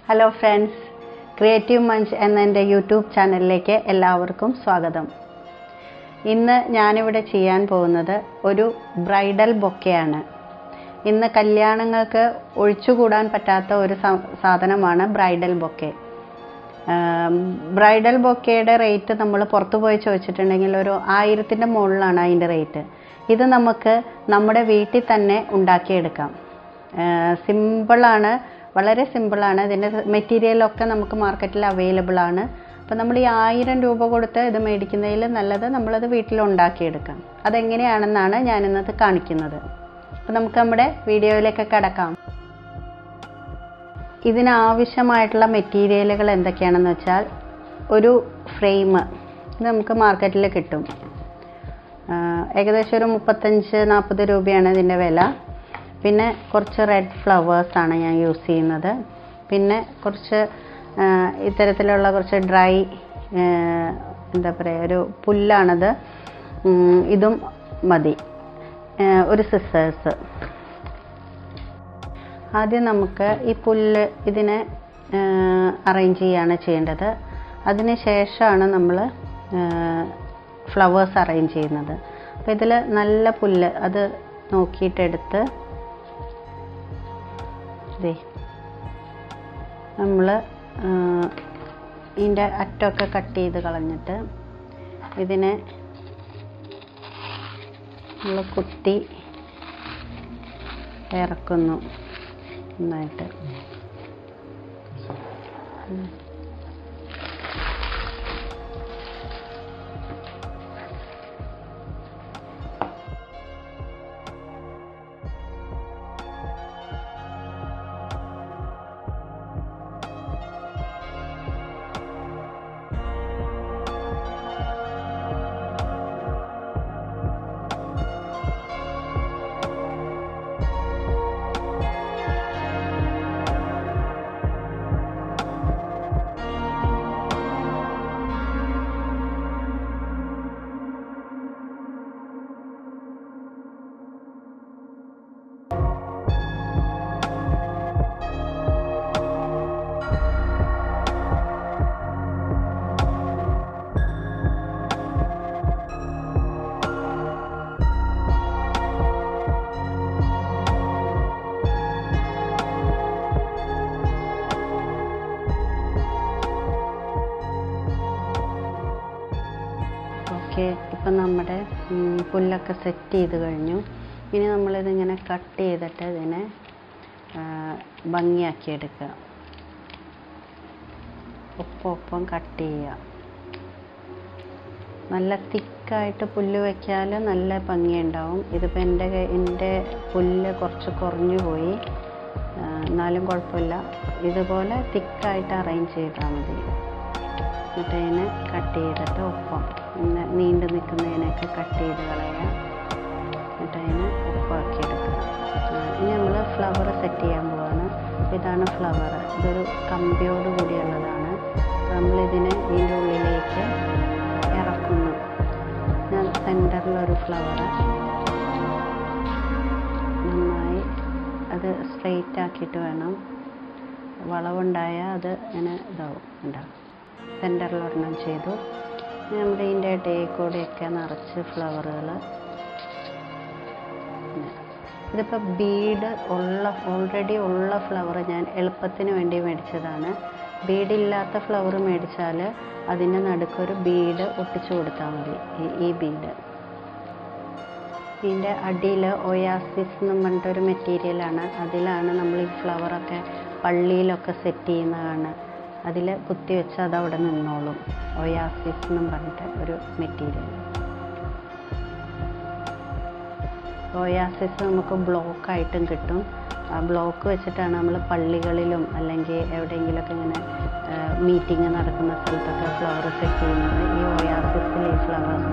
hello friends creative Munch എന്ന എൻ്റെ YouTube ചാനലിലേക്ക് എല്ലാവർക്കും സ്വാഗതം ഇന്ന് ഞാനിവിടെ ചെയ്യാൻ പോകുന്നത് ഒരു ബ്രൈഡൽ ബൊക്കെയാണ് ഇന്ന് കല്യാണങ്ങൾക്ക് ഒഴിച്ചുകൂടാൻ പറ്റാത്ത ഒരു സ- സാധനമാണ് ബ്രൈഡൽ ബൊക്കെ ബ്രൈഡൽ ബൊക്കയുടെ റേറ്റ് നമ്മൾ പുറത്തു പോയി ചോദിച്ചിട്ടുണ്ടെങ്കിൽ ഒരു ആയിരത്തിൻ്റെ മുകളിലാണ് അതിൻ്റെ റേറ്റ് ഇത് നമുക്ക് നമ്മുടെ വീട്ടിൽ തന്നെ ഉണ്ടാക്കിയെടുക്കാം സിമ്പിളാണ് വളരെ സിമ്പിളാണ് ഇതിൻ്റെ മെറ്റീരിയലൊക്കെ നമുക്ക് മാർക്കറ്റിൽ അവൈലബിൾ ആണ് അപ്പോൾ നമ്മൾ ഈ ആയിരം രൂപ കൊടുത്ത് ഇത് മേടിക്കുന്നതിൽ നല്ലത് നമ്മളത് വീട്ടിൽ ഉണ്ടാക്കിയെടുക്കാം അതെങ്ങനെയാണെന്നാണ് ഞാനിന്നത് കാണിക്കുന്നത് അപ്പോൾ നമുക്ക് നമ്മുടെ വീഡിയോയിലേക്ക് കിടക്കാം ഇതിനാവശ്യമായിട്ടുള്ള മെറ്റീരിയലുകൾ എന്തൊക്കെയാണെന്ന് വെച്ചാൽ ഒരു ഫ്രെയിം ഇത് നമുക്ക് മാർക്കറ്റിൽ കിട്ടും ആ, ഏകദേശം ഒരു മുപ്പത്തഞ്ച് നാൽപ്പത് രൂപയാണ് ഇതിൻ്റെ വില പിന്നെ കുറച്ച് റെഡ് ഫ്ലവേഴ്സാണ് ഞാൻ യൂസ് ചെയ്യുന്നത് പിന്നെ കുറച്ച് ആ, ഇത്തരത്തിലുള്ള കുറച്ച് ഡ്രൈ എന്താ പറയുക ഒരു പുല്ലാണത് ഉം, ഇതും മതി ആ, ഒരു സിസേഴ്സ് ആദ്യം നമുക്ക് ഈ പുല്ല് ഇതിനെ അറേഞ്ച് ചെയ്യാണ് ചെയ്യേണ്ടത് അതിന് ശേഷമാണ് നമ്മൾ ഫ്ലവേഴ്സ് അറേഞ്ച് ചെയ്യുന്നത് അപ്പോൾ ഇതിൽ നല്ല പുല്ല് അത് നോക്കിയിട്ടെടുത്ത് ദേ നമ്മൾ ഇതിൻ്റെ അറ്റമൊക്കെ കട്ട് ചെയ്ത് കളഞ്ഞിട്ട് ഇതിനെ നമ്മൾ കുത്തി ഇറക്കുന്നു നന്നായിട്ട് ഓക്കെ ഇപ്പം നമ്മുടെ ഉം, പുല്ലൊക്കെ സെറ്റ് ചെയ്ത് കഴിഞ്ഞു ഇനി നമ്മളിതിങ്ങനെ കട്ട് ചെയ്തിട്ട് ഇതിനെ ആ, ഭംഗിയാക്കി എടുക്കുക ഒപ്പം ഒപ്പം കട്ട് ചെയ്യുക നല്ല തിക്കായിട്ട് പുല്ല് വെച്ചാൽ നല്ല ഭംഗിയുണ്ടാവും ഇതിപ്പോൾ എൻ്റെ കൈ- എൻ്റെ പുല്ല് കുറച്ച് കുറഞ്ഞു പോയി ആ, എന്നാലും കുഴപ്പമില്ല ഇതുപോലെ തിക്കായിട്ട് അറേഞ്ച് ചെയ്താൽ മതി എന്നിട്ട് അതിനെ കട്ട് ചെയ്തിട്ട് ഒപ്പം ഇങ്ങനെ നീണ്ടു നിൽക്കുന്നതിനൊക്കെ കട്ട് ചെയ്ത് കളയുക എന്നിട്ട് അതിനെ ഒപ്പമാക്കി എടുക്കുക ആ, ഇനി നമ്മൾ ഫ്ലവർ സെറ്റ് ചെയ്യാൻ പോവാണ് ഇതാണ് ഫ്ലവർ ഇതൊരു കമ്പിയോട് കൂടിയുള്ളതാണ് നമ്മളിതിനെ ഇതിൻ്റെ ഉള്ളിലേക്ക് ഇറക്കുന്നു ഞാൻ സെൻറ്ററിലൊരു ഫ്ലവർ നന്നായി അത് സ്ട്രെയിറ്റ് ആക്കിയിട്ട് വേണം വളവുണ്ടായാൽ അത് ഇങ്ങനെ ഇതാവും ഉണ്ടാവും സെൻറ്ററിൽ ഒരെണ്ണം ചെയ്തു ഇനി നമ്മുടെ ഇതിൻ്റെ ഇടയിൽ കൂടെയൊക്കെ നിറച്ച് ഫ്ലവറുകൾ ഇതിപ്പോൾ ബീഡ് ഉള്ള ഓൾറെഡി ഉള്ള ഫ്ലവർ ഞാൻ എളുപ്പത്തിന് വേണ്ടി മേടിച്ചതാണ് ബീഡില്ലാത്ത ഫ്ലവർ മേടിച്ചാൽ അതിൻ്റെ നടുക്കൊരു ബീഡ് ഒട്ടിച്ചു കൊടുത്താൽ മതി ഈ- ഈ ബീഡ് ഇതിൻ്റെ അടിയിൽ ഒയാസിസ് എന്ന് പറഞ്ഞിട്ടൊരു മെറ്റീരിയലാണ് അതിലാണ് നമ്മൾ ഈ ഫ്ലവറൊക്കെ പള്ളിയിലൊക്കെ സെറ്റ് ചെയ്യുന്നതാണ് അതിൽ കുത്തി വെച്ച് അത് അവിടെ നിന്നോളും ഒയാസിസ് എന്നും പറഞ്ഞിട്ട് ഒരു മെറ്റീരിയൽ ഒയാസിസ് നമുക്ക് ബ്ലോക്കായിട്ടും കിട്ടും ആ ബ്ലോക്ക് വെച്ചിട്ടാണ് നമ്മൾ പള്ളികളിലും അല്ലെങ്കിൽ എവിടെയെങ്കിലുമൊക്കെ ഇങ്ങനെ മീറ്റിംഗ് നടക്കുന്ന സ്ഥലത്തൊക്കെ ഫ്ലവർ സെറ്റ് ചെയ്യുന്നത് ഈ ഒയാസിസിൽ ഈ ഫ്ലവേഴ്സ്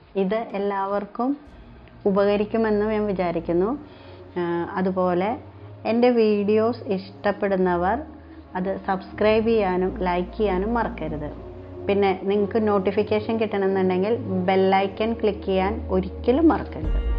ഇത് എല്ലാവർക്കും ഉപകരിക്കുമെന്ന് ഞാൻ വിചാരിക്കുന്നു ആ, അതുപോലെ എൻ്റെ വീഡിയോസ് ഇഷ്ടപ്പെടുന്നവർ അത് സബ്സ്ക്രൈബ് ചെയ്യാനും ലൈക്ക് ചെയ്യാനും മറക്കരുത് പിന്നെ നിങ്ങൾക്ക് നോട്ടിഫിക്കേഷൻ കിട്ടണമെന്നുണ്ടെങ്കിൽ ബെല്ലൈക്കൺ ക്ലിക്ക് ചെയ്യാൻ ഒരിക്കലും മറക്കരുത്